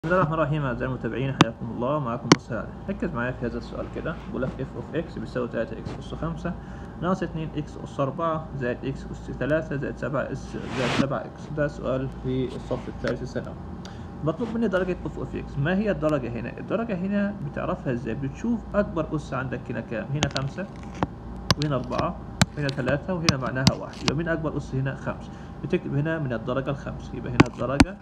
بسم الله الرحمن الرحيم اعزائي المتابعين حياكم الله معكم مصر علي ركز معايا في هذا السؤال كده بيقول لك اف اوف اكس بيساوي 3 اكس اس 5 ناقص 2 اكس اس 4 زائد اكس اس 3 زائد 7 اس زائد 7 اكس ده سؤال في الصف الثالث الثانوي مطلوب مني درجة اوف اوف اكس ما هي الدرجة هنا الدرجة هنا بتعرفها ازاي بتشوف اكبر اس عندك هنا كام هنا 5 وهنا 4 هنا 3 وهنا معناها 1 يبقى مين اكبر اس هنا 5 بتكتب هنا من الدرجة الخامسة يبقى هنا الدرجة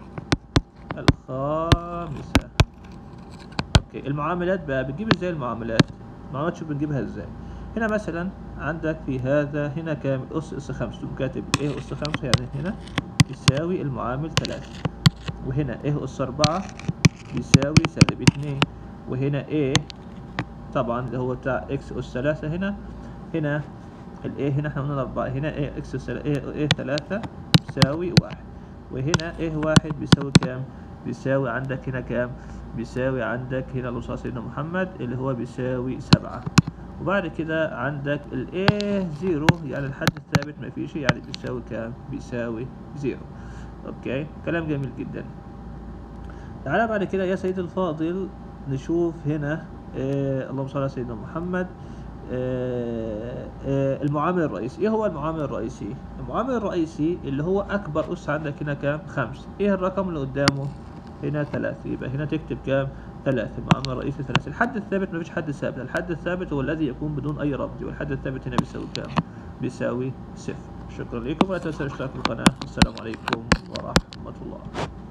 الخامسة اوكي المعاملات بقى بتجيب ازاي المعاملات المعاملات شوف بنجيبها ازاي هنا مثلا عندك في هذا هنا كام اس اس خمسة تقوم كاتب ايه اس خمسة يعني هنا يساوي المعامل ثلاثة وهنا ايه اس أربعة بيساوي سالب اتنين وهنا ايه طبعا اللي هو بتاع اكس اس ثلاثة هنا هنا الايه هنا احنا قلنا أربعة هنا ايه اكس اس ايه ايه ثلاثة بيساوي واحد وهنا ايه واحد بيساوي كام بيساوي عندك هنا كام بيساوي عندك هنا الوصول سيدنا محمد اللي هو بيساوي سبعة وبعد كده عندك الايه زيرو يعني الحد الثابت ما فيش يعني بيساوي كام بيساوي زيرو اوكي كلام جميل جدا تعالى بعد كده يا سيدي الفاضل نشوف هنا آه اللهم صل على سيدنا محمد آه آه المعامل الرئيسي ايه هو المعامل الرئيسي المعامل الرئيسي اللي هو اكبر اس عندك هنا كام خمسة ايه الرقم اللي قدامه هنا ثلاثة يبقى هنا تكتب كام ثلاثة المعامل الرئيسي ثلاثة الحد الثابت مفيش حد ثابت الحد الثابت هو الذي يكون بدون اي رمز والحد الثابت هنا بيساوي كام بيساوي صفر شكرا لكم ولا تنسوا الاشتراك في القناة السلام عليكم ورحمة الله